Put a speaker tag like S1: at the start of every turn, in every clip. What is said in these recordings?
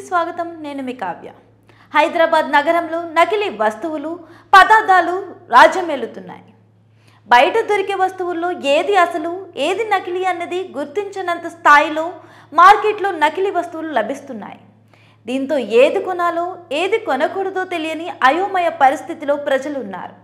S1: స్వాగతం నేను మీ కావ్య హైదరాబాద్ నగరంలో నకిలీ వస్తువులు పదార్థాలు రాజ్యమేలుతున్నాయి బయట దొరికే వస్తువుల్లో ఏది అసలు ఏది నకిలీ అన్నది గుర్తించనంత స్థాయిలో మార్కెట్లో నకిలీ వస్తువులు లభిస్తున్నాయి దీంతో ఏది కొనాలో ఏది కొనకూడదో తెలియని అయోమయ పరిస్థితిలో ప్రజలు ఉన్నారు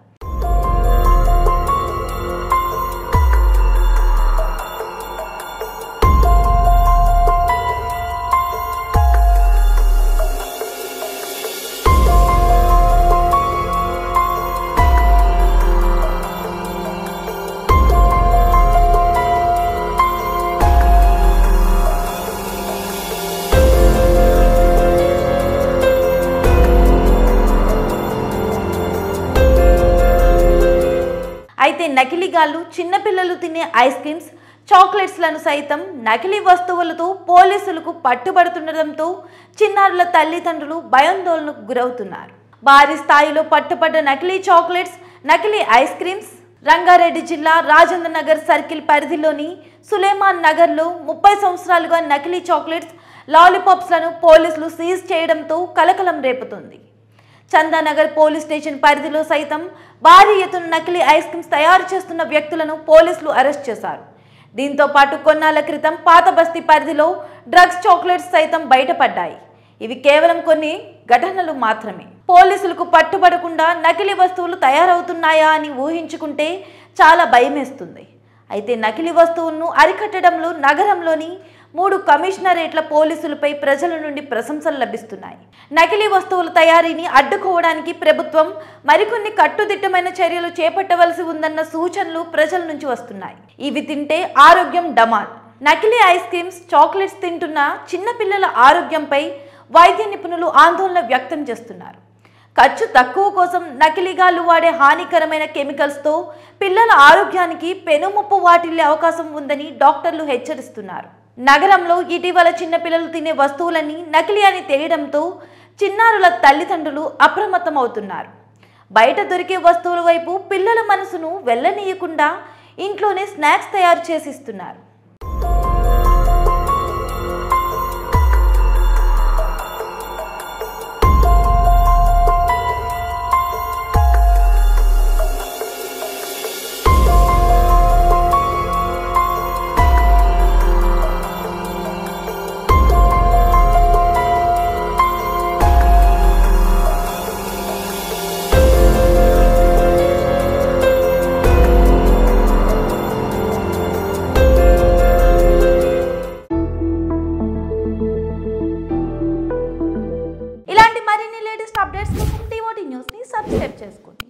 S1: అయితే నకిలీగాళ్ళు చిన్నపిల్లలు తినే ఐస్ క్రీమ్స్ చాక్లెట్స్లను సైతం నకిలీ వస్తువులతో పోలీసులకు పట్టుబడుతుండటంతో చిన్నారుల తల్లిదండ్రులు భయాందోళనకు గురవుతున్నారు భారీ స్థాయిలో పట్టుబడ్డ నకిలీ చాక్లెట్స్ నకిలీ ఐస్ క్రీమ్స్ రంగారెడ్డి జిల్లా రాజేంద్ర నగర్ సర్కిల్ పరిధిలోని సులేమాన్ నగర్లో ముప్పై సంవత్సరాలుగా నకిలీ చాక్లెట్స్ లాలీపాప్స్లను పోలీసులు సీజ్ చేయడంతో కలకలం రేపుతుంది చందానగర్ పోలీస్ స్టేషన్ పరిధిలో సైతం భారీ ఎత్తున నకిలీ ఐస్ క్రీమ్స్ తయారు చేస్తున్న వ్యక్తులను పోలీసులు అరెస్ట్ చేశారు దీంతో పాటు కొన్నాళ్ల క్రితం పాత బస్తీ పరిధిలో డ్రగ్స్ చాక్లెట్స్ సైతం బయటపడ్డాయి ఇవి కేవలం కొన్ని ఘటనలు మాత్రమే పోలీసులకు పట్టుబడకుండా నకిలీ వస్తువులు తయారవుతున్నాయా అని ఊహించుకుంటే చాలా భయమేస్తుంది అయితే నకిలీ వస్తువులను అరికట్టడంలో నగరంలోని మూడు కమిషనరేట్ల పోలీసులపై ప్రజల నుండి ప్రశంసలు లభిస్తున్నాయి నకిలీ వస్తువుల తయారీని అడ్డుకోవడానికి ప్రభుత్వం మరికొన్ని కట్టుదిట్టమైన చర్యలు చేపట్టవలసి ఉందన్న సూచనలు ప్రజల నుంచి వస్తున్నాయి ఇవి తింటే ఆరోగ్యం డమాల్ నకిలీ ఐస్ క్రీమ్స్ చాక్లెట్స్ తింటున్న చిన్నపిల్లల ఆరోగ్యంపై వైద్య నిపుణులు ఆందోళన వ్యక్తం చేస్తున్నారు ఖర్చు తక్కువ కోసం నకిలీగాళ్ళు వాడే హానికరమైన కెమికల్స్తో పిల్లల ఆరోగ్యానికి పెనుముప్పు వాటిల్లే అవకాశం ఉందని డాక్టర్లు హెచ్చరిస్తున్నారు నగరంలో ఇటీవల చిన్నపిల్లలు తినే వస్తువులని నకిలీ అని తెలియడంతో చిన్నారుల తల్లిదండ్రులు అప్రమత్తమవుతున్నారు బయట దొరికే వస్తువుల వైపు పిల్లల మనసును వెళ్ళనీయకుండా ఇంట్లోనే స్నాక్స్ తయారు చేసిస్తున్నారు ఇలాంటి మరిన్ని లేటెస్ట్ అప్డేట్స్ కోసం టీఓటీ న్యూస్ని సబ్స్క్రైబ్ చేసుకోండి